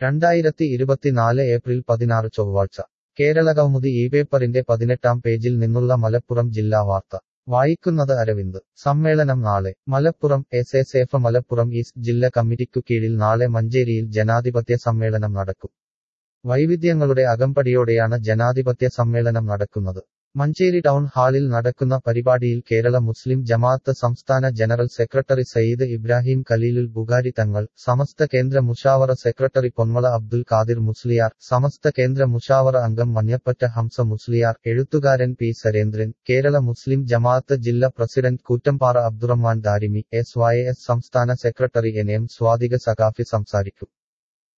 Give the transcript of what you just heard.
രണ്ടായിരത്തി ഇരുപത്തിനാല് ഏപ്രിൽ പതിനാറ് ചൊവ്വാഴ്ച കേരളകൗമുദി ഈ പേപ്പറിന്റെ പതിനെട്ടാം പേജിൽ നിന്നുള്ള മലപ്പുറം ജില്ലാ വാർത്ത വായിക്കുന്നത് അരവിന്ദ് സമ്മേളനം നാളെ Malappuram S S F Malappuram east ജില്ലാ കമ്മിറ്റിക്കു കീഴിൽ നാളെ മഞ്ചേരിയിൽ ജനാധിപത്യ സമ്മേളനം നടക്കും വൈവിധ്യങ്ങളുടെ അകമ്പടിയോടെയാണ് ജനാധിപത്യ സമ്മേളനം നടക്കുന്നത് മഞ്ചേരി ടൗൺ ഹാളിൽ നടക്കുന്ന പരിപാടിയിൽ കേരള മുസ്ലിം ജമാഅത്ത് സംസ്ഥാന general secretary Sayyid Ibrahim Khaleelul Bukhari Thangal Samastha Kendra Mushavara secretary Ponmala Abdul Khadir Musliyar Samastha Kendra Mushavara അംഗം മഞ്ഞപ്പറ്റ ഹംസ മുസ്ലിയാർ എഴുത്തുകാരൻ പി സരേന്ദ്രൻ കേരള മുസ്ലിം ജമാഅത്ത് ജില്ലാ president Koottambara Abdurahman Darimi S Y S സംസ്ഥാന secretary N M Swadiq Saqafi സംസാരിക്കും